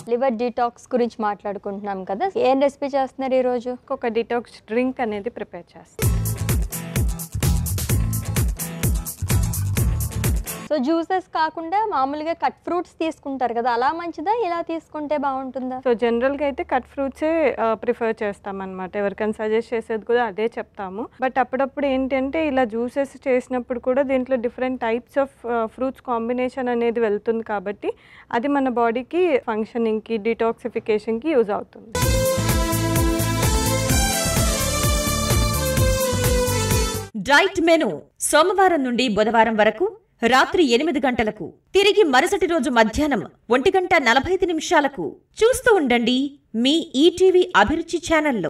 liver detox గురించి మాట్లాడుకుంటున్నాం కదా ఏం రెసిపీ చేస్తున్నారు ఈరోజు ఒక డిటాక్స్ డ్రింక్ అనేది ప్రిపేర్ చేస్తాం సో జ్యూసెస్ కాకుండా మామూలుగా కట్ ఫ్రూట్స్ తీసుకుంటారు కదా అలా మంచిదా ఇలా తీసుకుంటే బాగుంటుందా సో జనరల్గా అయితే కట్ ఫ్రూట్సే ప్రిఫర్ చేస్తాం అనమాట ఎవరికైనా సజెస్ట్ చేసేది కూడా అదే చెప్తాము బట్ అప్పుడప్పుడు ఏంటంటే ఇలా జ్యూసెస్ చేసినప్పుడు కూడా దీంట్లో different types of fruits combination అనేది వెళ్తుంది కాబట్టి అది మన బాడీకి ఫంక్షనింగ్కి డిటాక్సిఫికేషన్కి యూజ్ అవుతుంది డైట్ మెను సోమవారం నుండి బుధవారం వరకు రాత్రి ఎనిమిది గంటలకు తిరిగి మరుసటి రోజు మధ్యాహ్నం ఒంటి గంట నలభై ఐదు నిమిషాలకు చూస్తూ ఉండండి మీ ఈటీవీ అభిరుచి ఛానల్లో